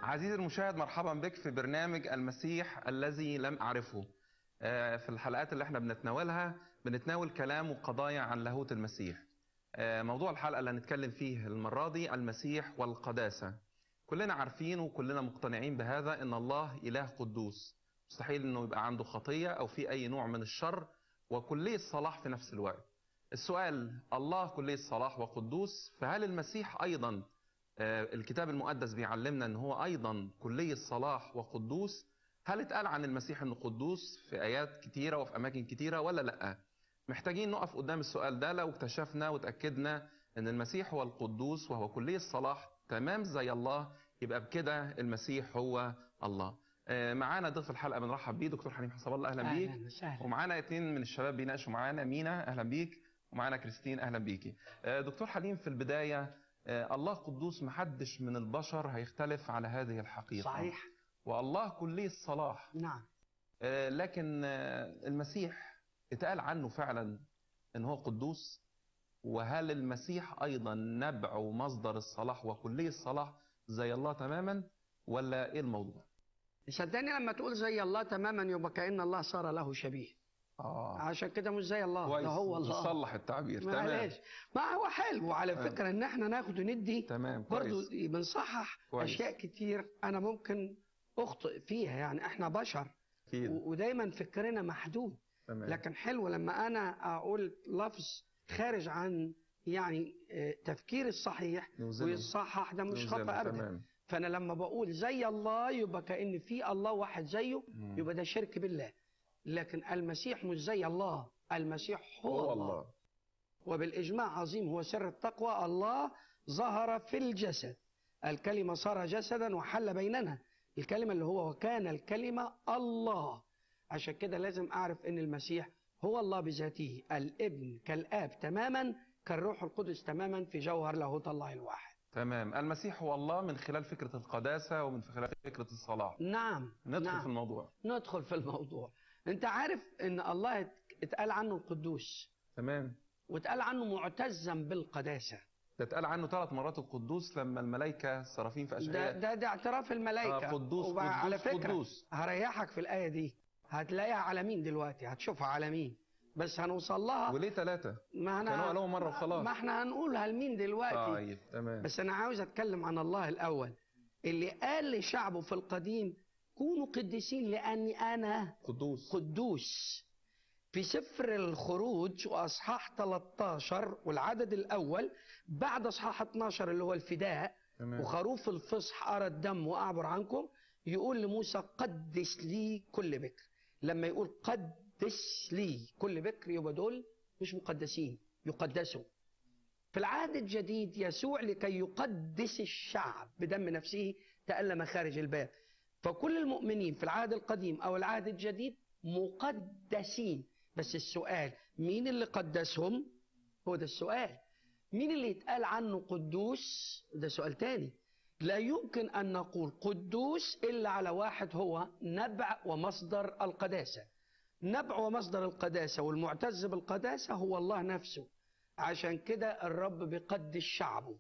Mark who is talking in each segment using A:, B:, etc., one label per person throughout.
A: عزيزي المشاهد مرحبا بك في برنامج المسيح الذي لم أعرفه آه، في الحلقات اللي احنا بنتناولها بنتناول كلام وقضايا عن لاهوت المسيح آه، موضوع الحلقة اللي هنتكلم فيه المرة دي المسيح والقداسة كلنا عارفين وكلنا مقتنعين بهذا ان الله إله قدوس مستحيل انه يبقى عنده خطية او في اي نوع من الشر وكلية صلاح في نفس الوقت السؤال الله كلية صلاح وقدوس فهل المسيح أيضا آه، الكتاب المقدس بيعلمنا ان هو ايضا كلية صلاح وقدوس هل اتقال عن المسيح انه قدوس في ايات كتيرة وفي اماكن كتيرة ولا لا محتاجين نقف قدام السؤال ده لو اكتشفنا وتأكدنا ان المسيح هو القدوس وهو كلية الصلاح تمام زي الله يبقى بكده المسيح هو الله آه، معانا ضيف الحلقة بنرحب بيه دكتور حليم حسب الله اهلا بيك
B: اهلا وسهلا
A: ومعانا اتنين من الشباب بيناقشوا معانا مينا اهلا بيك ومعانا كريستين اهلا بيكي آه، دكتور حليم في البدايه آه، الله قدوس محدش من البشر هيختلف على هذه الحقيقه
B: صحيح
A: والله كلي الصلاح
B: نعم
A: آه، لكن آه، المسيح اتقال عنه فعلا ان هو قدوس وهل المسيح ايضا نبع ومصدر الصلاح وكلي الصلاح زي الله تماما ولا ايه الموضوع
B: صدقني لما تقول زي الله تماما يبقى كأن الله صار له شبيه
A: اه
B: عشان كده مش زي الله
A: كويس
B: ده هو الله
A: صلح التعبير تمام
B: معلش ما هو حلو وعلى
A: تمام.
B: فكره ان احنا ناخد وندي
A: تمام
B: برضو
A: كويس
B: بنصحح
A: كويس.
B: اشياء كتير انا ممكن اخطئ فيها يعني احنا بشر
A: اكيد
B: و- ودايما فكرنا محدود
A: تمام
B: لكن حلو لما انا اقول لفظ خارج عن يعني آه، تفكير الصحيح
A: نوزنه.
B: ويصحح ده مش
A: نوزنه،
B: خطأ ابدا
A: تمام
B: فانا لما بقول زي الله يبقى كان في الله واحد زيه
A: مم.
B: يبقى ده شرك بالله لكن المسيح مش زي الله المسيح هو,
A: هو
B: الله.
A: الله
B: وبالاجماع عظيم هو سر التقوى الله ظهر في الجسد الكلمه صار جسدا وحل بيننا الكلمه اللي هو وكان الكلمه الله عشان كده لازم اعرف ان المسيح هو الله بذاته الابن كالاب تماما كالروح القدس تماما في جوهر لاهوت الله الواحد
A: تمام المسيح هو الله من خلال فكرة القداسة ومن خلال فكرة الصلاح
B: نعم
A: ندخل
B: نعم.
A: في الموضوع
B: ندخل في الموضوع انت عارف ان الله ات- اتقال عنه القدوس
A: تمام
B: واتقال عنه معتزا بالقداسه
A: ده اتقال عنه ثلاث مرات القدوس لما الملائكة صرافين في
B: ده
A: أشعياء
B: ده, ده اعتراف الملائكه
A: آه، قدوس
B: وبقى
A: قدوس
B: على فكره
A: قدوس
B: هريحك في الايه دي هتلاقيها على مين دلوقتي هتشوفها على مين بس هنوصل لها
A: وليه ثلاثة
B: ما
A: كانوا قالوها مرة وخلاص.
B: ما احنا هنقولها لمين دلوقتي
A: طيب تمام
B: بس انا عاوز اتكلم عن الله الاول اللي قال لشعبه في القديم كونوا قديسين لاني انا
A: قدوس
B: قدوس في سفر الخروج واصحاح 13 والعدد الاول بعد اصحاح 12 اللي هو الفداء
A: تمام
B: وخروف الفصح ارى الدم واعبر عنكم يقول لموسى قدس لي كل بكر لما يقول قدس لي كل بكر يبقى دول مش مقدسين يقدسوا في العهد الجديد يسوع لكي يقدس الشعب بدم نفسه تألم خارج الباب فكل المؤمنين في العهد القديم أو العهد الجديد مقدسين بس السؤال مين اللي قدسهم هو ده السؤال مين اللي يتقال عنه قدوس ده سؤال تاني لا يمكن أن نقول قدوس إلا على واحد هو نبع ومصدر القداسة نبع ومصدر القداسة والمعتز بالقداسة هو الله نفسه عشان كده الرب بيقدس شعبه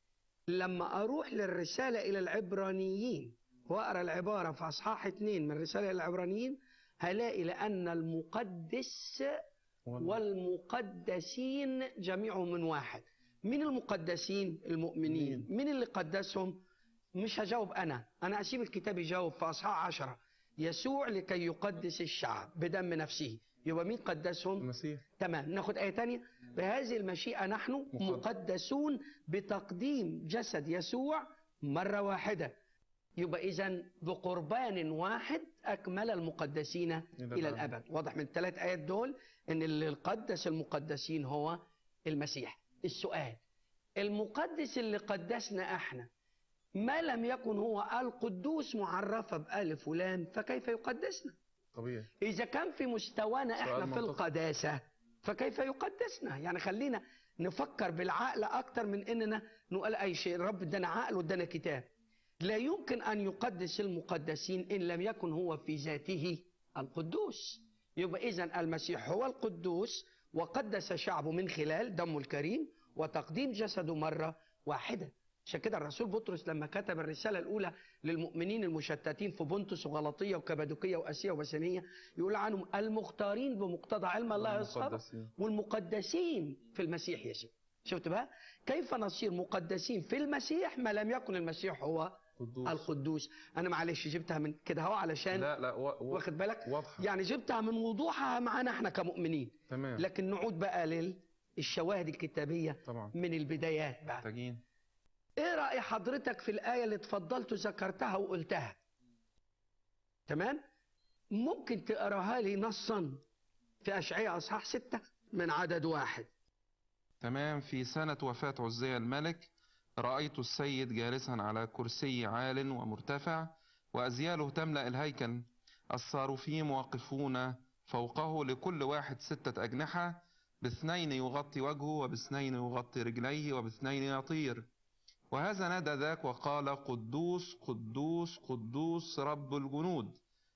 B: لما أروح للرسالة إلى العبرانيين وأقرأ العبارة في أصحاح اتنين من رسالة إلى العبرانيين هلاقي لأن المقدس والمقدسين جميعهم من واحد مين المقدسين المؤمنين
A: مين؟
B: مين اللي قدسهم مش هجاوب أنا أنا أسيب الكتاب يجاوب في أصحاح عشرة يسوع لكي يقدس الشعب بدم نفسه يبقى مين قدسهم
A: المسيح
B: تمام ناخد آية تانية بهذه المشيئة نحن
A: مقدس.
B: مقدسون بتقديم جسد يسوع مرة واحدة يبقى إذا بقربان واحد أكمل المقدسين إلى الأبد واضح من الثلاث آيات دول إن اللي قدس المقدسين هو المسيح السؤال المقدس اللي قدسنا احنا ما لم يكن هو القدوس معرفة بألف ولام فكيف يقدسنا
A: طبيعي
B: إذا كان في مستوانا
A: سؤال
B: إحنا في
A: منطقي.
B: القداسة فكيف يقدسنا يعني خلينا نفكر بالعقل أكتر من إننا نقول أي شيء الرب ادانا عقل وادانا كتاب لا يمكن أن يقدس المقدسين إن لم يكن هو في ذاته القدوس يبقى إذا المسيح هو القدوس وقدس شعبه من خلال دمه الكريم وتقديم جسده مرة واحدة عشان كده الرسول بطرس لما كتب الرسالة الأولى للمؤمنين المشتتين في بنطس وغلطية وكبادوكية وآسيا وبسانية يقول عنهم المختارين بمقتضى علم الله يصحب
A: المقدسين.
B: والمقدسين في المسيح يسوع شفت بقى كيف نصير مقدسين في المسيح ما لم يكن المسيح هو
A: قدوس.
B: القدوس انا معلش جبتها من كده اهو علشان
A: لا لا و... و...
B: واخد بالك
A: واضحة
B: يعني جبتها من وضوحها معانا احنا كمؤمنين
A: تمام
B: لكن نعود بقى للشواهد الكتابية
A: طبعا
B: من البدايات بقى
A: محتاجين
B: ايه رأي حضرتك في الآية اللي اتفضلت ذكرتها وقلتها تمام ممكن تقراها لي نصا في أشعياء أصحاح ستة من عدد واحد
A: تمام في سنة وفاة عزية الملك رأيت السيد جالسا على كرسي عال ومرتفع وأزياله تملأ الهيكل الصاروفيم واقفون فوقه لكل واحد ستة أجنحة باثنين يغطي وجهه وباثنين يغطي رجليه وباثنين يطير وهذا نادى ذاك وقال قدوس قدوس قدوس رب الجنود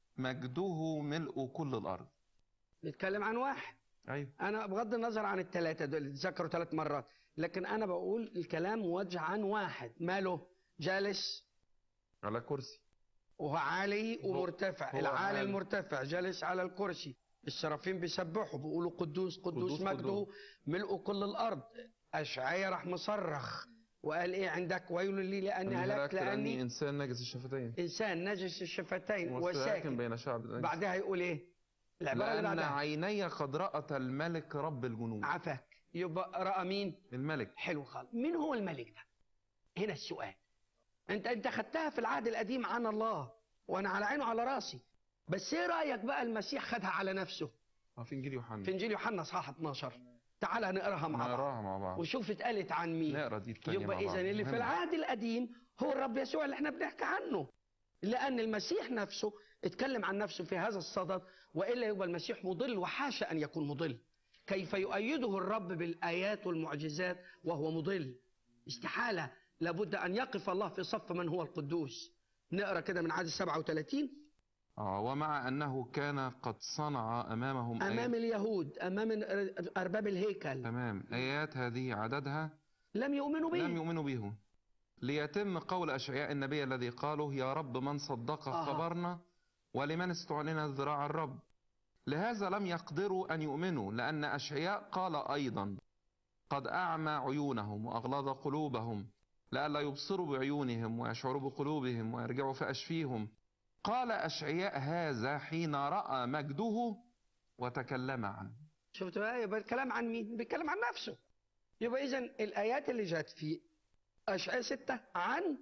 A: مجده ملء كل الأرض
B: نتكلم عن واحد
A: أيوه
B: أنا بغض النظر عن الثلاثة دول اللي ذكروا ثلاث مرات لكن أنا بقول الكلام موجه عن واحد ماله جالس
A: على كرسي
B: وهو عالي
A: هو-
B: ومرتفع
A: هو
B: العالي
A: عالي.
B: المرتفع جالس على الكرسي السرافين بيسبحوا بيقولوا قدوس قدوس,
A: قدوس
B: مجده
A: قدوس.
B: ملء كل الارض اشعيا راح مصرخ وقال ايه عندك ويل لي لاني هلكت
A: لأني
B: لاني
A: إنسان نجس الشفتين
B: انسان نجس الشفتين
A: وساكن
B: وساكن
A: بين شعب النجس.
B: بعدها يقول ايه العباره اللي
A: لأن
B: بعدها
A: عيني قد رأت الملك رب الجنود
B: عفاك يبقى راى مين
A: الملك
B: حلو خالص مين هو الملك ده هنا السؤال انت انت خدتها في العهد القديم عن الله وانا على عينه على راسي بس ايه رايك بقى المسيح خدها على نفسه
A: اه في إنجيل يوحنا
B: في انجيل يوحنا اصحاح 12 تعال نقراها مع بعض
A: نقراها مع بعض
B: وشوف اتقالت عن مين
A: نقرا دي التانية
B: يبقى
A: مع
B: اذا
A: بعض.
B: اللي في
A: مهم.
B: العهد القديم هو الرب يسوع اللي احنا بنحكي عنه لان المسيح نفسه اتكلم عن نفسه في هذا الصدد والا يبقى المسيح مضل وحاشا ان يكون مضل كيف يؤيده الرب بالايات والمعجزات وهو مضل استحاله لابد ان يقف الله في صف من هو القدوس نقرا كده من عدد 37
A: اه ومع أنه كان قد صنع أمامهم
B: امام
A: آيات
B: اليهود امام ارباب الهيكل
A: تمام آيات هذه عددها
B: لم يؤمنوا به
A: لم يؤمنوا به ليتم قول أشعياء النبي الذي قاله يا رب من صدق
B: آه.
A: خبرنا ولمن استعلن ذراع الرب لهذا لم يقدروا أن يؤمنوا لأن أشعياء قال أيضا قد أعمى عيونهم وأغلظ قلوبهم لئلا يبصروا بعيونهم ويشعروا بقلوبهم ويرجعوا فأشفيهم قال أشعياء هذا حين رأى مجده وتكلم عنه
B: شفت بقى يبقى الكلام عن مين؟ بيتكلم عن نفسه. يبقى اذا الايات اللي جت في اشعياء ستة عن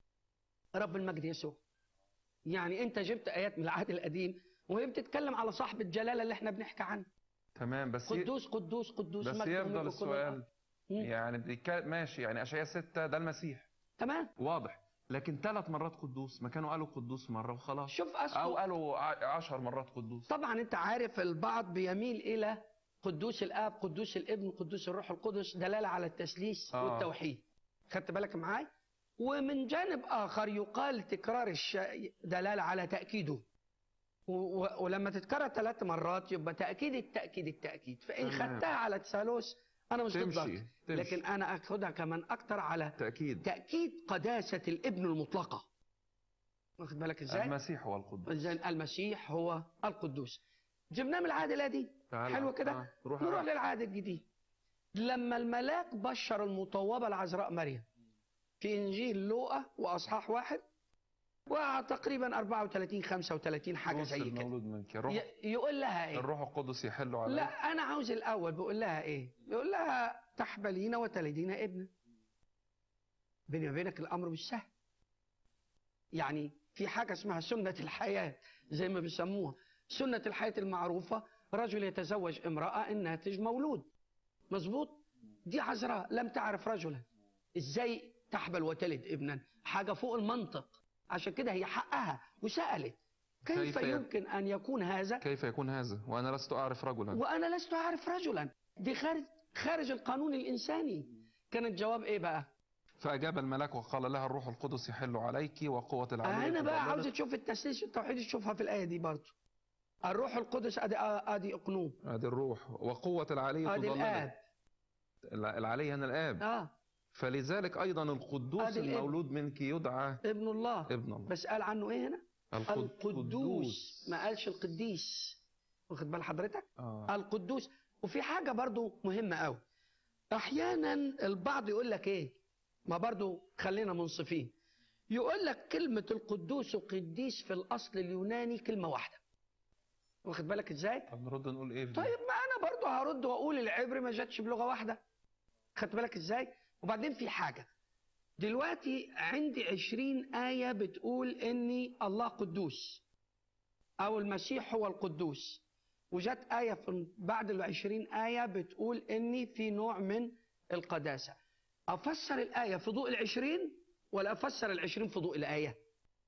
B: رب المجد يسوع. يعني انت جبت ايات من العهد القديم وهي بتتكلم على صاحب الجلاله اللي احنا بنحكي عنه.
A: تمام بس
B: قدوس قدوس قدوس
A: بس
B: مجد
A: يفضل
B: وملك كل
A: السؤال
B: الأرض. مم.
A: يعني بيك- ماشي يعني أشعياء ستة ده المسيح
B: تمام
A: واضح لكن ثلاث مرات قدوس ما كانوا قالوا قدوس مرة وخلاص
B: شوف
A: أو
B: اصله
A: قالوا ع- عشر مرات قدوس
B: طبعا انت عارف البعض بيميل الى قدوس الاب قدوس الابن قدوس الروح القدس دلاله على التثليث
A: آه.
B: والتوحيد خدت بالك معاي ومن جانب اخر يقال تكرار الشيء دلاله على تاكيده و- و- ولما تتكرر ثلاث مرات يبقى تاكيد التاكيد التاكيد فان
A: تمام.
B: خدتها على الثالوث انا مش
A: تمشي
B: ضدك
A: تمشي
B: لكن انا اخدها كمان اكتر على
A: تأكيد
B: تاكيد قداسه الابن المطلقه واخد بالك ازاي؟
A: المسيح هو القدوس
B: إذن المسيح هو القدوس جبناه من العهد القديم
A: تعال.
B: حلو كده
A: آه. روح
B: نروح
A: على-
B: للعهد الجديد لما الملاك بشر المطوبة العذراء مريم في إنجيل لوقا وأصحاح واحد وتقريبا 34 35 حاجة
A: نص
B: زي كده
A: المولود منك الروح
B: ي- يقول لها إيه؟
A: الروح القدس يحل عليك
B: لا أنا عاوز الأول بيقول لها إيه؟ بيقول لها تحبلين وتلدين ابنا بيني وبينك الأمر مش سهل يعني في حاجة اسمها سنة الحياة زي ما بيسموها سنة الحياة المعروفة رجل يتزوج امرأة الناتج مولود مظبوط دي عذراء لم تعرف رجلا ازاي تحبل وتلد ابنا حاجة فوق المنطق عشان كده هي حقها وسألت كيف,
A: كيف ي-
B: يمكن أن يكون هذا
A: كيف يكون هذا وأنا لست أعرف رجلا
B: وأنا لست أعرف رجلا دي خارج خارج القانون الإنساني كان الجواب إيه بقى
A: فأجاب الملاك وقال لها الروح القدس يحل عليك وقوة العلي
B: أنا بقى
A: تظللك.
B: عاوز تشوف التسليس التوحيد تشوفها في الآية دي برضه الروح القدس أدي أدي أقنوم
A: ادي الروح وقوة العلي
B: أدي
A: تظللك
B: الآب
A: الع- العلي هنا الآب
B: آه
A: فلذلك ايضا القدوس
B: آدي الابن.
A: المولود منك يدعى
B: ابن الله
A: ابن الله
B: بس قال عنه ايه هنا
A: القد-
B: القدوس ما قالش القديس واخد بال حضرتك
A: آه.
B: القدوس وفي حاجه برضو مهمه قوي احيانا البعض يقول لك ايه ما برضو خلينا منصفين يقول لك كلمه القدوس وقديس في الاصل اليوناني كلمه واحده واخد بالك ازاي
A: طب نرد نقول ايه في دي؟
B: طيب ما انا برضو هرد واقول العبري ما جاتش بلغه واحده خدت بالك ازاي وبعدين في حاجه دلوقتي عندي عشرين آية بتقول إني الله قدوس أو المسيح هو القدوس وجت آية في بعد العشرين آية بتقول إني في نوع من القداسة أفسر الآية في ضوء العشرين ولا أفسر العشرين في ضوء الآية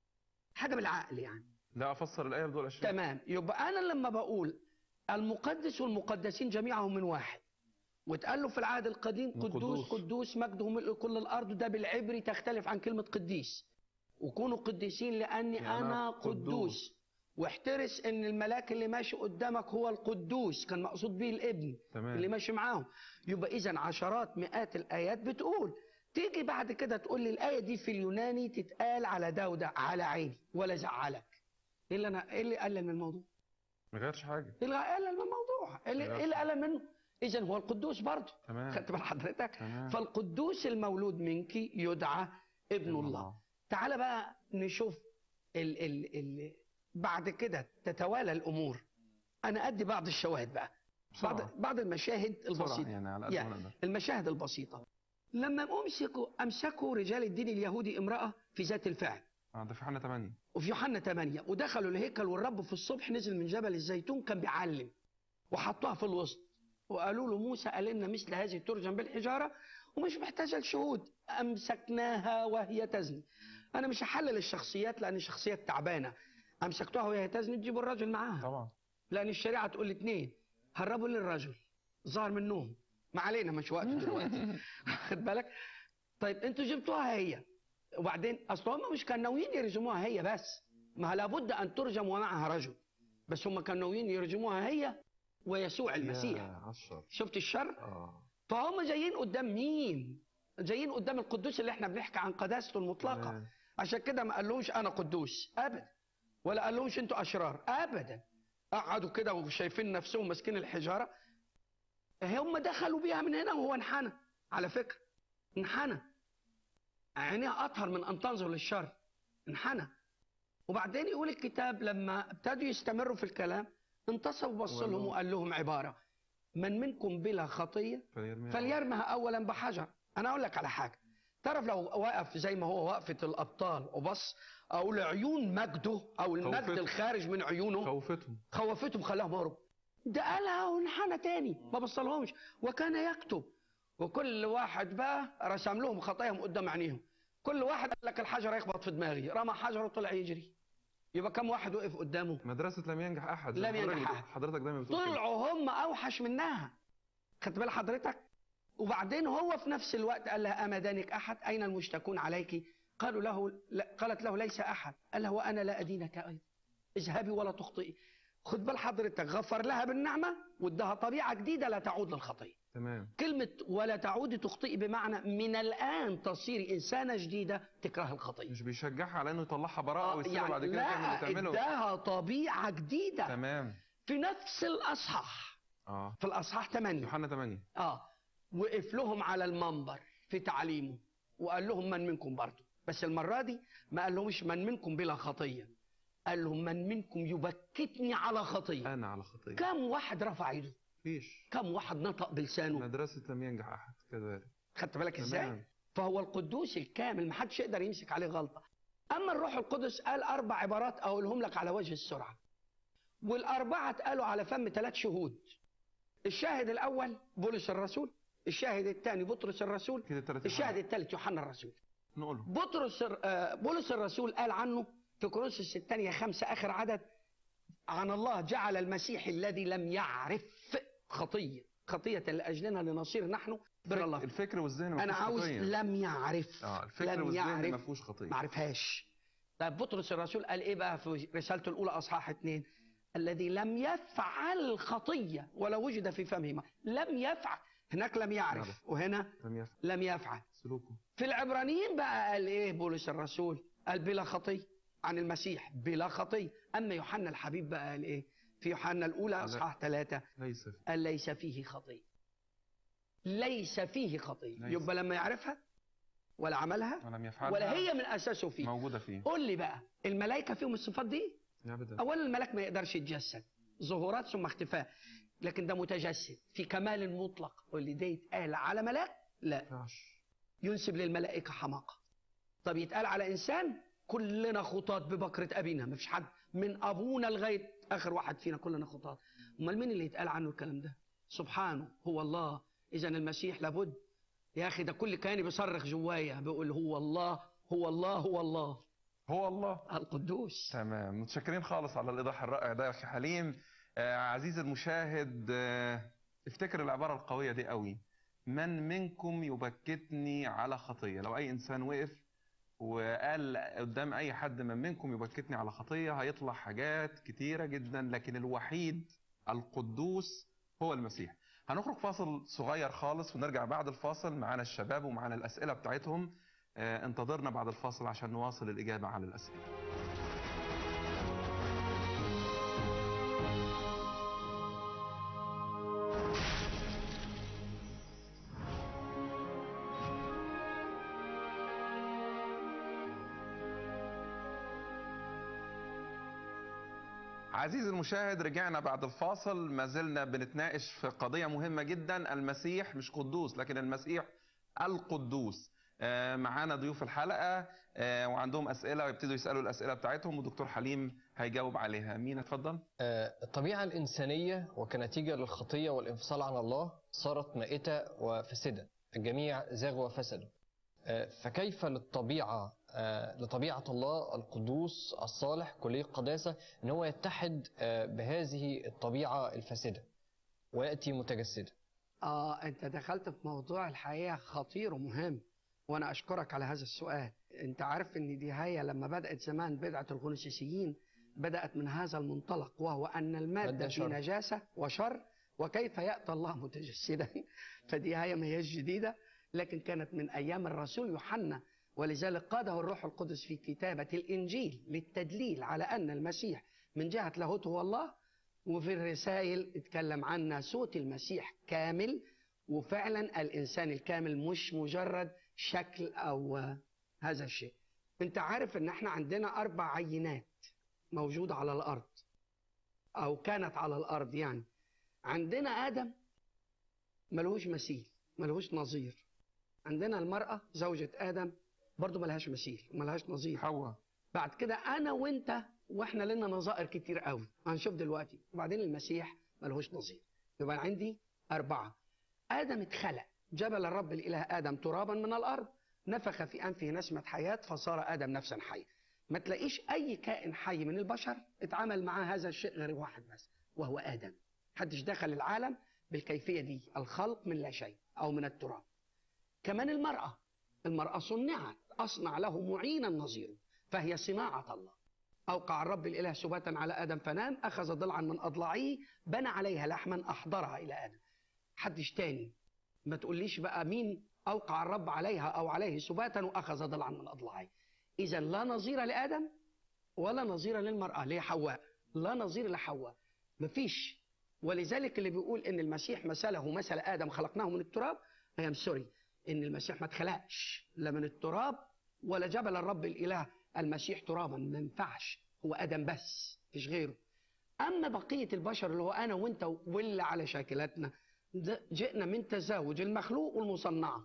B: حاجة بالعقل يعني
A: لا افسر الايه بدول 20
B: تمام يبقى انا لما بقول المقدس والمقدسين جميعهم من واحد واتقال له في العهد القديم
A: من
B: قدوس
A: قدوس.
B: قدوس مجده ملء كل الارض ده بالعبري تختلف عن كلمه قديس وكونوا قديسين لاني
A: يعني
B: انا
A: قدوس.
B: قدوس واحترس ان الملاك اللي ماشي قدامك هو القدوس كان مقصود به الابن اللي
A: تمام
B: ماشي معاهم يبقى اذا عشرات مئات الايات بتقول تيجي بعد كده تقول لي الايه دي في اليوناني تتقال على ده وده على عيني ولا زعلك ايه اللي انا ايه اللي قلل من الموضوع
A: ما غيرش حاجه
B: ايه اللي قلل من الموضوع ايه اللي,
A: لا.
B: إيه اللي قلل منه اذا هو القدوس برضه
A: تمام
B: خدت بال حضرتك
A: تمام
B: فالقدوس المولود منك يدعى ابن الله تعال بقى نشوف ال ال ال بعد كده تتوالى الامور انا ادي بعض الشواهد بقى بعض
A: بسرعة.
B: بعض المشاهد
A: بسرعة
B: البسيطه
A: يعني على قد
B: يعني.
A: ما نقدر
B: المشاهد البسيطه لما امسكوا امسكوا رجال الدين اليهودي امراه في ذات الفعل
A: اه ده في حنا 8
B: وفي يوحنا 8 ودخلوا الهيكل والرب في الصبح نزل من جبل الزيتون كان بيعلم وحطوها في الوسط وقالوا له موسى قال لنا مثل هذه ترجم بالحجاره ومش محتاجه لشهود امسكناها وهي تزني انا مش هحلل الشخصيات لان الشخصيات تعبانه امسكتوها وهي تزني تجيبوا الراجل معاها
A: طبعا
B: لان الشريعه تقول الاثنين هربوا للرجل ظهر منهم ما علينا مش وقت دلوقتي خد بالك طيب انتوا جبتوها هي وبعدين اصل هم مش كانوا ناويين يرجموها هي بس ما لابد ان ترجم ومعها رجل بس هم كانوا ناويين يرجموها هي ويسوع المسيح
A: يا عشر
B: شفت الشر
A: اه
B: فهم جايين قدام مين جايين قدام القدوس اللي احنا بنحكي عن قداسته المطلقه
A: تمام.
B: عشان كده ما قالوش انا قدوس ابدا ولا قالوش انتوا اشرار ابدا قعدوا كده وشايفين نفسهم ماسكين الحجاره هم دخلوا بيها من هنا وهو انحنى على فكره انحنى عينيها اطهر من ان تنظر للشر انحنى وبعدين يقول الكتاب لما ابتدوا يستمروا في الكلام انتصب وبص
A: وقال
B: لهم
A: لهم-
B: وقال لهم عباره من منكم بلا خطيه
A: فليرميها
B: فليرمها اولا بحجر انا اقول لك على حاجه تعرف لو وقف زي ما هو وقفه الابطال وبص او لعيون مجده او المجد
A: خوفته.
B: الخارج من عيونه
A: خوفتهم
B: خوفتهم خلاهم هرب ده قالها وانحنى تاني ما بصلهمش وكان يكتب وكل واحد بقى رسم لهم خطاياهم قدام عينيهم كل واحد قال لك الحجر يخبط في دماغي رمى حجر وطلع يجري يبقى كم واحد وقف قدامه
A: مدرسة لم ينجح أحد
B: لم
A: حضرتك
B: ينجح
A: بتقول-
B: أحد.
A: حضرتك دايما بتقول كده.
B: طلعوا هم اوحش منها خدت بال حضرتك وبعدين هو في نفس الوقت قال لها اما دانك احد اين المشتكون عليك قالوا له لا قالت له ليس احد قال له وانا لا ادينك ايضا اذهبي ولا تخطئي خد بال حضرتك غفر لها بالنعمه وادها طبيعه جديده لا تعود للخطيه
A: تمام
B: كلمه ولا تعودي تخطئي بمعنى من الان تصيري انسانه جديده تكره الخطيه
A: مش بيشجعها على انه يطلعها براءة
B: آه،
A: ويسيبها بعد كده
B: لا
A: تعمل اللي تعمله
B: اداها طبيعه جديده
A: تمام
B: في نفس الاصحاح
A: اه
B: في الاصحاح 8
A: يوحنا 8
B: اه وقف لهم على المنبر في تعليمه وقال لهم من منكم برضه بس المره دي ما قال لهمش من منكم بلا خطيه قال لهم من منكم يبكتني على خطيه
A: انا على خطية
B: كم واحد رفع ايده
A: فيش
B: كم واحد نطق بلسانه
A: مدرسة لم ينجح أحد كذلك
B: خدت بالك ازاي
A: تمام
B: فهو القدوس الكامل ما حدش يقدر يمسك عليه غلطه اما الروح القدس قال اربع عبارات اقولهم لك على وجه السرعه والاربعه اتقالوا على فم ثلاث شهود الشاهد الاول بولس الرسول الشاهد الثاني بطرس الرسول
A: كده ثلاثة
B: الشاهد الثالث يوحنا الرسول
A: نقولهم
B: بطرس آه، بولس الرسول قال عنه في كورنثوس الثانية خمسة آخر عدد عن الله جعل المسيح الذي لم يعرف خطية خطية لأجلنا لنصير نحن بر الله
A: الفكر والذهن ما
B: أنا
A: فيهوش
B: عاوز
A: خطية.
B: لم يعرف
A: اه الفكر
B: لم
A: والذهن ما
B: يعرف
A: فيهوش خطية
B: ما عرفهاش طيب بطرس الرسول قال ايه بقى في رسالته الاولى اصحاح اثنين الذي لم يفعل خطيه ولا وجد في فمه ما لم يفعل هناك لم يعرف
A: يعرف.
B: وهنا
A: لم يفعل
B: لم يفعل
A: سلوكه
B: في العبرانيين بقى قال ايه بولس الرسول قال بلا خطيه عن المسيح بلا خطيه اما يوحنا الحبيب بقى قال ايه في يوحنا الاولى
A: لا.
B: اصحاح ثلاثة
A: ليس فيه.
B: قال ليس فيه خطيه ليس فيه خطيه
A: ليس.
B: يبقى لما يعرفها ولا عملها
A: ولم يفعل
B: ولا هي من اساسه فيه
A: موجودة فيه
B: قول لي بقى الملائكه فيهم الصفات دي
A: أبدا
B: اولا الملاك ما يقدرش يتجسد ظهورات ثم اختفاء لكن ده متجسد في كمال مطلق واللي ده يتقال على ملاك لا
A: ينفعش.
B: ينسب للملائكه حماقه طب يتقال على انسان كلنا خطاط ببكرة أبينا ما فيش حد من أبونا لغاية آخر واحد فينا كلنا خطاط أمال مين اللي يتقال عنه الكلام ده سبحانه هو الله إذا المسيح لابد يا أخي ده كل كياني بيصرخ جوايا بيقول هو الله هو الله هو الله
A: هو الله
B: القدوس
A: تمام متشكرين خالص على الايضاح الرائع ده يا اخي حليم آه عزيزي المشاهد آه افتكر العباره القويه دي قوي من منكم يبكتني على خطيه لو اي انسان وقف وقال قدام اي حد من منكم يبكتني على خطيه هيطلع حاجات كتيره جدا لكن الوحيد القدوس هو المسيح هنخرج فاصل صغير خالص ونرجع بعد الفاصل معانا الشباب ومعانا الاسئله بتاعتهم آه انتظرنا بعد الفاصل عشان نواصل الاجابه على الاسئله عزيزي المشاهد رجعنا بعد الفاصل ما زلنا بنتناقش في قضية مهمة جدا المسيح مش قدوس لكن المسيح القدوس آه، معانا ضيوف الحلقة آه، وعندهم أسئلة ويبتدوا يسألوا الأسئلة بتاعتهم ودكتور حليم هيجاوب عليها مين اتفضل
C: آه، الطبيعة الإنسانية وكنتيجة للخطية والانفصال عن الله صارت مائتة وفاسدة الجميع زاغوا وفسدوا آه، فكيف للطبيعة آه، لطبيعة الله القدوس الصالح كلي القداسة أن هو يتحد آه، بهذه الطبيعة الفاسدة ويأتي متجسدا
B: آه أنت دخلت في موضوع الحقيقة خطير ومهم وأنا أشكرك على هذا السؤال أنت عارف أن دي هي لما بدأت زمان بدعة الغنوسيسيين بدأت من هذا المنطلق وهو أن المادة
C: مادة
B: في
C: شر.
B: نجاسة وشر وكيف يأتي الله متجسدا فدي هي ما هيش جديدة لكن كانت من أيام الرسول يوحنا ولذلك قاده الروح القدس في كتابة الإنجيل للتدليل على أن المسيح من جهة لاهوته هو الله وفي الرسائل اتكلم عن ناسوت المسيح كامل وفعلا الإنسان الكامل مش مجرد شكل أو آه، هذا الشيء انت عارف ان احنا عندنا أربع عينات موجودة على الأرض أو كانت على الأرض يعني عندنا آدم ملهوش مثيل ملهوش نظير عندنا المرأة زوجة آدم برضو ملهاش مثيل ملهاش نظير
A: حواء
B: بعد كده انا وانت واحنا لنا نظائر كتير قوي هنشوف دلوقتي وبعدين المسيح ملهوش نظير يبقى عندي اربعه ادم اتخلق جبل الرب الاله ادم ترابا من الارض نفخ في انفه نسمه حياه فصار ادم نفسا حيه ما تلاقيش اي كائن حي من البشر اتعامل معاه هذا الشيء غير واحد بس وهو ادم محدش دخل العالم بالكيفيه دي الخلق من لا شيء او من التراب كمان المراه المراه صنعت اصنع له معينا نظيره فهي صناعة الله أوقع الرب الإله سباتا على آدم فنام أخذ ضلعا من أضلاعه بنى عليها لحما أحضرها إلى آدم حدش تاني ما تقوليش بقى مين أوقع الرب عليها أو عليه سباتا وأخذ ضلعا من أضلاعه إذا لا نظير لآدم ولا نظير للمرأة اللي هي حواء لا نظير لحواء مفيش ولذلك اللي بيقول ان المسيح مثله مثل ادم خلقناه من التراب هي سوري ان المسيح ما اتخلقش لا من التراب ولا جبل الرب الاله المسيح ترابا ما ينفعش هو ادم بس مفيش غيره اما بقيه البشر اللي هو انا وانت واللي على شاكلتنا ده جئنا من تزاوج المخلوق والمصنعه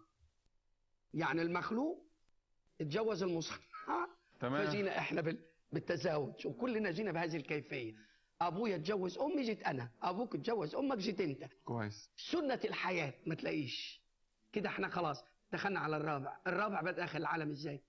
B: يعني المخلوق اتجوز المصنعه
A: تمام
B: فجينا احنا بال- بالتزاوج وكلنا جينا بهذه الكيفيه ابويا اتجوز امي جيت انا ابوك اتجوز امك جيت انت
A: كويس
B: سنه الحياه ما تلاقيش كده احنا خلاص دخلنا على الرابع الرابع بقى داخل العالم ازاي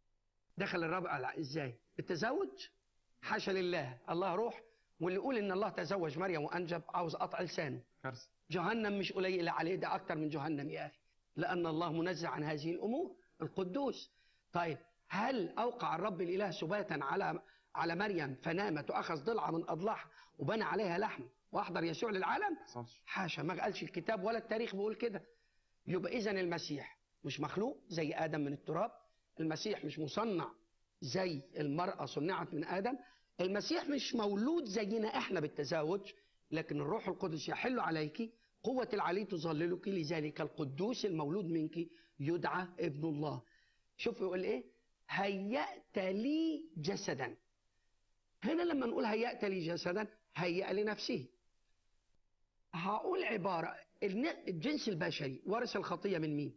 B: دخل الرابع على ازاي التزوج حاشا لله الله روح واللي يقول ان الله تزوج مريم وانجب عاوز قطع لسانه
A: كارثه
B: جهنم مش قليلة عليه ده أكتر من جهنم يا أخي لأن الله منزه عن هذه الأمور القدوس طيب هل أوقع الرب الإله سباتا على على مريم فنامت وأخذ ضلع من أضلاعها وبنى عليها لحم واحضر يسوع للعالم
A: حصلش
B: حاشا ما قالش الكتاب ولا التاريخ بيقول كده يبقى اذا المسيح مش مخلوق زي ادم من التراب المسيح مش مصنع زي المراه صنعت من ادم المسيح مش مولود زينا احنا بالتزاوج لكن الروح القدس يحل عليك قوة العلي تظللك لذلك القدوس المولود منك يدعى ابن الله شوف يقول ايه هيأت لي جسدا هنا لما نقول هيأت لي جسدا هيأ لنفسه هقول عبارة الن- الجنس البشري ورث الخطية من مين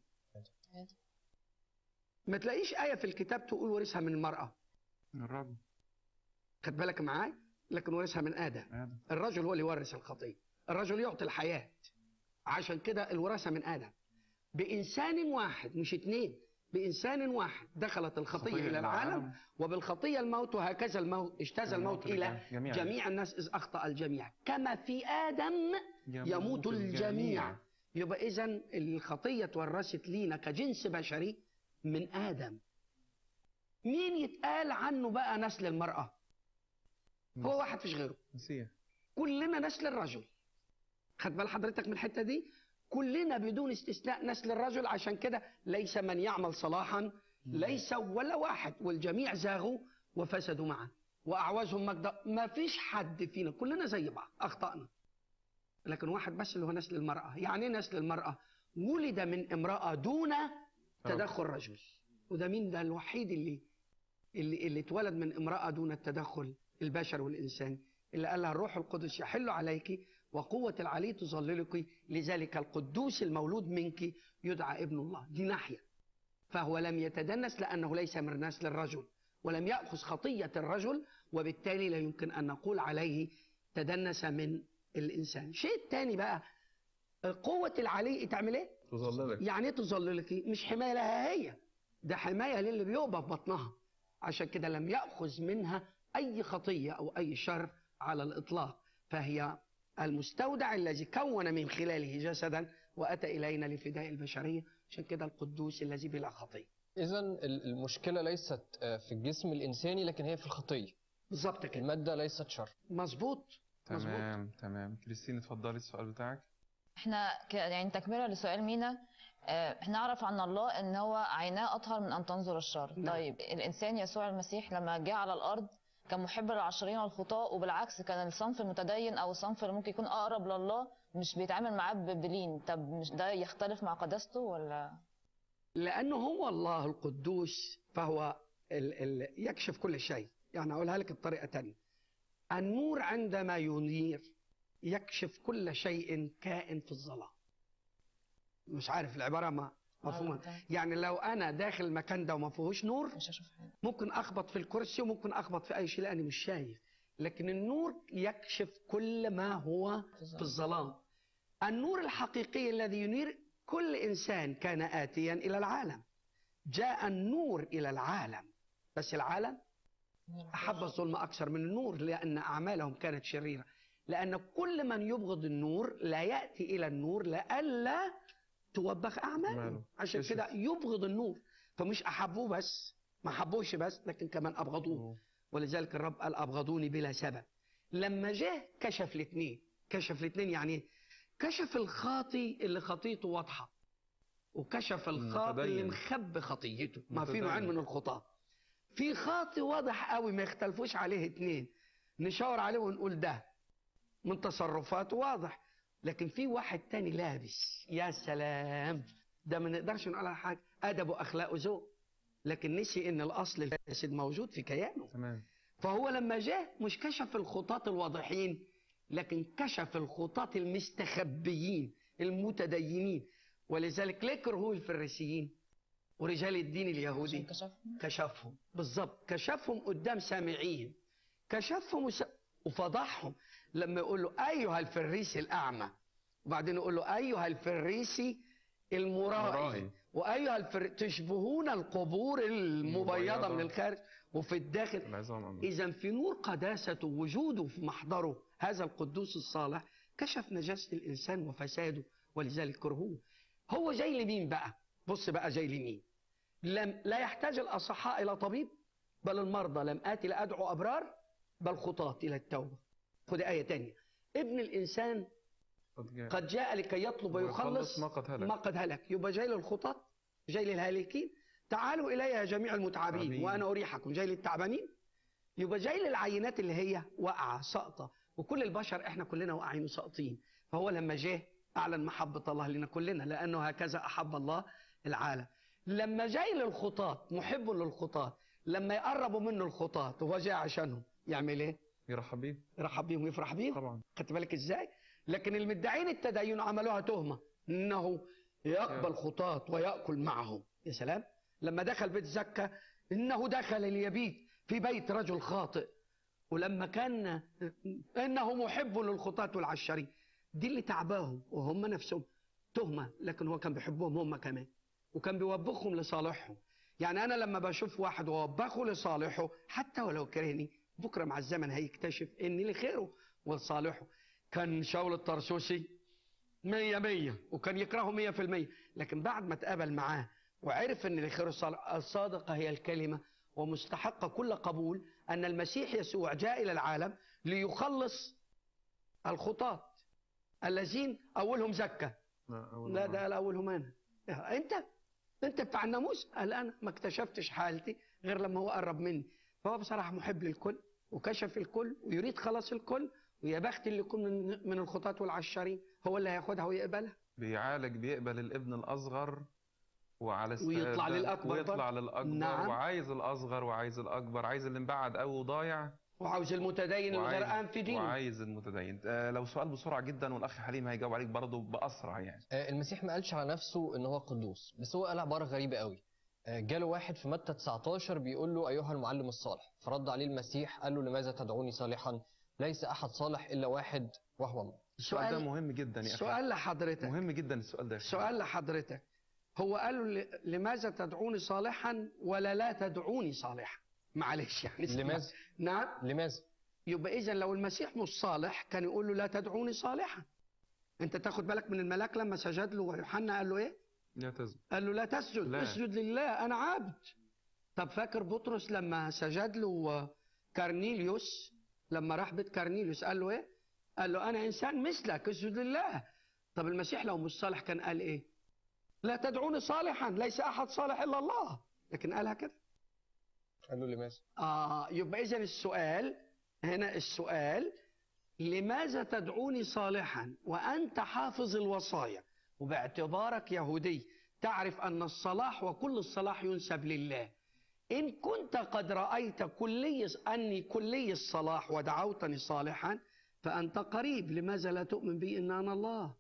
B: ما تلاقيش آية في الكتاب تقول ورثها من المرأة
A: الرب
B: خد بالك معاي لكن ورثها من آدم
A: آدم
B: الرجل هو اللي يورث الخطية الرجل يعطي الحياة عشان كده الوراثة من آدم بإنسان واحد مش اتنين بإنسان واحد دخلت الخطية إلى العالم وبالخطية الموت وهكذا الموت اجتاز الموت إلى
A: جميع
B: جميع الناس إذ أخطأ الجميع كما في آدم يموت الجميع يبقى إذا الخطية اتورثت لينا كجنس بشري من آدم مين يتقال عنه بقى نسل المرأة هو واحد فيش غيره
A: مسيح
B: كلنا نسل الرجل خد بال حضرتك من الحته دي كلنا بدون استثناء نسل الرجل عشان كده ليس من يعمل صلاحا ليس ولا واحد والجميع زاغوا وفسدوا معا واعوزهم مجد ما فيش حد فينا كلنا زي بعض اخطانا لكن واحد بس اللي هو نسل المراه يعني ايه نسل المراه ولد من امراه دون تدخل رجل وده مين ده الوحيد اللي اللي اللي اتولد من امراه دون التدخل البشر والانسان اللي قال لها الروح القدس يحل عليك وقوة العلي تظللك لذلك القدوس المولود منك يدعى ابن الله دي ناحية فهو لم يتدنس لأنه ليس من نسل الرجل ولم يأخذ خطية الرجل وبالتالي لا يمكن أن نقول عليه تدنس من الإنسان شيء تاني بقى قوة العلي تعمل ايه؟
A: تظللك
B: يعني ايه تظللك؟ مش حماية لها هي ده حماية للي بيقبى في بطنها عشان كده لم يأخذ منها أي خطية أو أي شر على الإطلاق فهي المستودع الذي كون من خلاله جسدا وأتى إلينا لفداء البشرية عشان كده القدوس الذي بلا خطية
C: إذا المشكلة ليست آه، في الجسم الإنساني لكن هي في الخطية
B: بالظبط كده
C: المادة ليست شر
B: مظبوط مظبوط
A: تمام تمام كريستين اتفضلي السؤال بتاعك
D: احنا ك- يعني تكمله لسؤال مينا آه، احنا نعرف عن الله ان هو عيناه اطهر من ان تنظر الشر
B: نعم.
D: طيب الانسان يسوع المسيح لما جه على الارض كان محب للعشرين والخطاة وبالعكس كان الصنف المتدين او الصنف اللي ممكن يكون اقرب لله مش بيتعامل معاه ب- بلين طب مش ده يختلف مع قداسته ولا
B: لأنه هو الله القدوس فهو ال ال يكشف كل شيء يعني أقولها لك بطريقة تانية النور عندما ينير يكشف كل شيء كائن في الظلام مش عارف العبارة ما مفهومة يعني لو أنا داخل المكان ده وما فيهوش نور
D: مش هشوف حاجه
B: ممكن اخبط في الكرسي وممكن اخبط في اي شيء لاني مش شايف لكن النور يكشف كل ما هو في الظلام النور الحقيقي الذي ينير كل انسان كان اتيا الى العالم جاء النور الى العالم بس العالم احب الظلم اكثر من النور لان اعمالهم كانت شريره لان كل من يبغض النور لا ياتي الى النور لئلا توبخ اعماله
A: أعماله.
B: عشان
A: يشوف.
B: كده يبغض النور فمش احبوه بس ما حبوش بس لكن كمان ابغضوه ولذلك الرب قال ابغضوني بلا سبب لما جه كشف الاثنين كشف الاثنين يعني إيه؟ كشف الخاطي اللي خطيته واضحه وكشف الخاطي اللي
A: متدين.
B: مخبي خطيته ما في
A: متدين.
B: نوعين من الخطاه في خاطي واضح قوي ما يختلفوش عليه اتنين نشاور عليه ونقول ده من تصرفاته واضح لكن في واحد تاني لابس يا سلام ده ما نقدرش نقول على حاجه ادب واخلاق وذوق لكن نسي ان الاصل الفاسد موجود في كيانه
A: تمام
B: فهو لما جه مش كشف الخطاة الواضحين لكن كشف الخطاة المستخبيين المتدينين ولذلك ليه كرهوه الفريسيين ورجال الدين اليهودي
D: عشان كشفهم
B: كشفهم بالظبط كشفهم قدام سامعين كشفهم وس... وفضحهم لما يقول له ايها الفريسي الاعمى وبعدين يقول له ايها الفريسي المرائي
A: مرائي.
B: وايها الفر... تشبهون القبور المبيضه
A: المبيضة.
B: من الخارج وفي الداخل
A: العظام أمين.
B: إذا في نور قداسته وجوده في محضره هذا القدوس الصالح كشف نجاسة الإنسان وفساده ولذلك كرهوه هو جاي لمين بقى بص بقى جاي لمين لم لا يحتاج الأصحاء إلى طبيب بل المرضى لم آتي لأدعو أبرار بل خطاة إلى التوبة خد آية تانية ابن الانسان
A: قد جاء.
B: قد جاء لكي يطلب ويخلص
A: ما قد هلك
B: ما قد هلك يبقى جاي للخطاة جاي للهالكين تعالوا الي يا جميع المتعبين
A: تعبين.
B: وانا اريحكم جاي للتعبانين يبقى جاي للعينات اللي هي واقعه ساقطه وكل البشر احنا كلنا واقعين وساقطين فهو لما جه اعلن محبه الله لنا كلنا لانه هكذا احب الله العالم لما جاي للخطاة محب للخطاة لما يقربوا منه الخطاة وهو جاي عشانهم يعمل ايه؟
A: يرحب بيه
B: يرحب بيهم ويفرح بيهم
A: طبعا
B: خدت بالك ازاي؟ لكن المدعين التدين عملوها تهمه انه يقبل خطاة ويأكل معهم يا سلام لما دخل بيت زكا انه دخل ليبيت في بيت رجل خاطئ ولما كان انه محب للخطاة والعشرين دي اللي تعباهم وهم نفسهم تهمه لكن هو كان بيحبهم هم كمان وكان بيوبخهم لصالحهم يعني انا لما بشوف واحد ووبخه لصالحه حتى ولو كرهني بكره مع الزمن هيكتشف اني لخيره ولصالحه كان شاول الطرسوسي مية مية وكان يكرهه مية في المية لكن بعد ما تقابل معاه وعرف ان لخيره الصالح الصادقة هي الكلمة ومستحقة كل قبول أن المسيح يسوع جاء إلى العالم ليخلص الخطاة الذين أولهم زكى لا ده قال أولهم أنا أنت أنت بتاع الناموس قال أنا ما اكتشفتش حالتي غير لما هو قرب مني فهو بصراحة محب للكل وكشف الكل ويريد خلاص الكل ويا بخت اللي يكون من من الخطاة والعشارين هو اللي هياخدها ويقبلها
A: بيعالج بيقبل الابن الاصغر وعلى
B: ويطلع
A: استعداد-
B: للأكبر
A: ويطلع
B: برضه.
A: للاكبر
B: نعم.
A: وعايز الاصغر وعايز الاكبر عايز اللي مبعد قوي وضايع
B: وعاوز المتدين
A: وعايز-
B: الغرقان في دينه
A: وعايز المتدين آه، لو سؤال بسرعه جدا والاخ حليم هيجاوب عليك برضه باسرع يعني
C: آه، المسيح ما قالش على نفسه ان هو قدوس بس هو قال عباره غريبه قوي آه، جاله واحد في متى 19 بيقول له ايها المعلم الصالح فرد عليه المسيح قال له لماذا تدعوني صالحا ليس احد صالح الا واحد وهو الله
A: السؤال ده
B: سؤال
A: مهم جدا يا اخي
B: سؤال لحضرتك
A: مهم جدا السؤال ده يا أخي.
B: سؤال لحضرتك هو قال له ل- لماذا تدعوني صالحا ولا لا تدعوني صالحا معلش يعني
C: لماذا
B: نعم
C: لماذا
B: يبقى اذا لو المسيح مش صالح كان يقول له لا تدعوني صالحا انت تاخد بالك من الملاك لما سجد له ويوحنا قال له ايه
A: لا تزن
B: قال له لا تسجد
A: لا.
B: اسجد لله انا عبد طب فاكر بطرس لما سجد له كارنيليوس لما راح بيت كارنيليوس قال له ايه قال له انا انسان مثلك اسجد لله طب المسيح لو مش صالح كان قال ايه لا تدعوني صالحا ليس احد صالح الا الله لكن قالها كده
C: قال له لماذا
B: آه يبقى إذا السؤال هنا السؤال لماذا تدعوني صالحا وأنت حافظ الوصايا وباعتبارك يهودي تعرف أن الصلاح وكل الصلاح ينسب لله إن كنت قد رأيت كلي أني كلي الصلاح ودعوتني صالحا فأنت قريب لماذا لا تؤمن بي إن أنا الله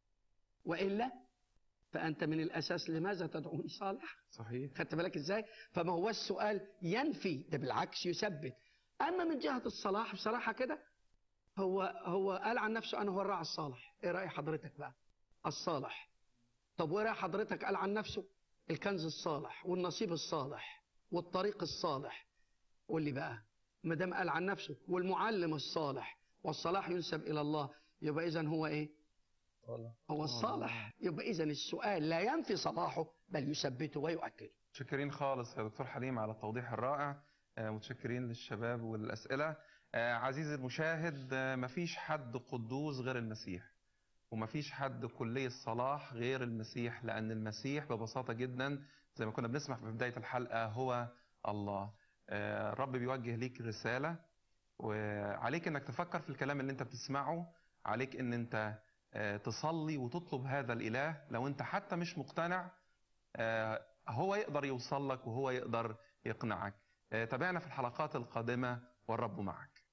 B: وإلا فأنت من الأساس لماذا تدعوني صالحا
A: صحيح
B: خدت بالك ازاي؟ فما هو السؤال ينفي ده بالعكس يثبت. اما من جهه الصلاح بصراحه كده هو هو قال عن نفسه انا هو الراعي الصالح، ايه راي حضرتك بقى؟ الصالح. طب وايه راي حضرتك قال عن نفسه؟ الكنز الصالح والنصيب الصالح والطريق الصالح. قول لي بقى ما دام قال عن نفسه والمعلم الصالح والصلاح ينسب الى الله يبقى اذا هو ايه؟
C: والله
B: هو الصالح يبقى اذا السؤال لا ينفي صلاحه بل يثبته ويؤكده.
A: متشكرين خالص يا دكتور حليم على التوضيح الرائع آه، متشكرين للشباب والأسئلة آه، عزيزي المشاهد آه، مفيش حد قدوس غير المسيح ومفيش حد كلي الصلاح غير المسيح لأن المسيح ببساطة جدا زي ما كنا بنسمع في بداية الحلقة هو الله آه، الرب بيوجه ليك رسالة وعليك انك تفكر في الكلام اللي انت بتسمعه عليك ان انت آه، تصلي وتطلب هذا الإله لو انت حتى مش مقتنع آه، هو يقدر يوصل لك وهو يقدر يقنعك آه، تابعنا في الحلقات القادمة والرب معك